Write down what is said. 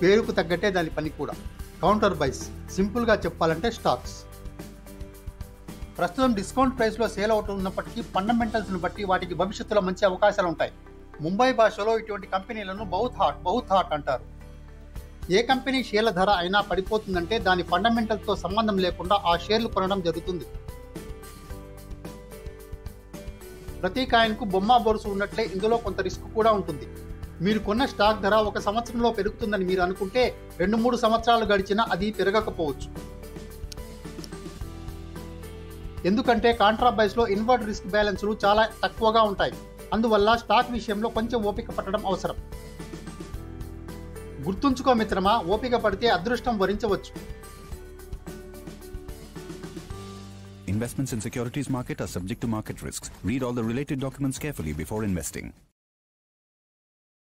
పేరుకు తగ్గట్టే దాని పని కూడా కౌంటర్ బైస్ సింపుల్గా చెప్పాలంటే స్టాక్స్ ప్రస్తుతం డిస్కౌంట్ ప్రైస్లో సేల్ అవుట్ ఉన్నప్పటికీ ఫండమెంటల్స్ను బట్టి వాటికి భవిష్యత్తులో మంచి అవకాశాలు ఉంటాయి ముంబై భాషలో ఇటువంటి కంపెనీలను బౌత్ హాట్ బౌత్ హాట్ అంటారు ఏ కంపెనీ షేర్ల ధర అయినా పడిపోతుందంటే దాని ఫండమెంటల్స్తో సంబంధం లేకుండా ఆ షేర్లు కొనడం జరుగుతుంది ప్రతి కాయిన్కు బొమ్మ బొరుసు ఉన్నట్లే ఇందులో కొంత రిస్క్ కూడా ఉంటుంది మీరు కొన్న స్టాక్ ధర ఒక సంవత్సరంలో పెరుగుతుందని మీరు అనుకుంటే రెండు మూడు సంవత్సరాలు గడిచినా అది పెరగకపోవచ్చు ఎందుకంటే కాంట్రాబైస్లో ఇన్వర్ట్ రిస్క్ బ్యాలెన్స్లు చాలా తక్కువగా ఉంటాయి అందువల్ల స్టాక్ విషయంలో కొంచెం ఓపిక పట్టడం అవసరం గుర్తుంచుకో మిత్రమా ఓపిక పడితే అదృష్టం వరించవచ్చు Investments in securities market are subject to market risks. Read all the related documents carefully before investing.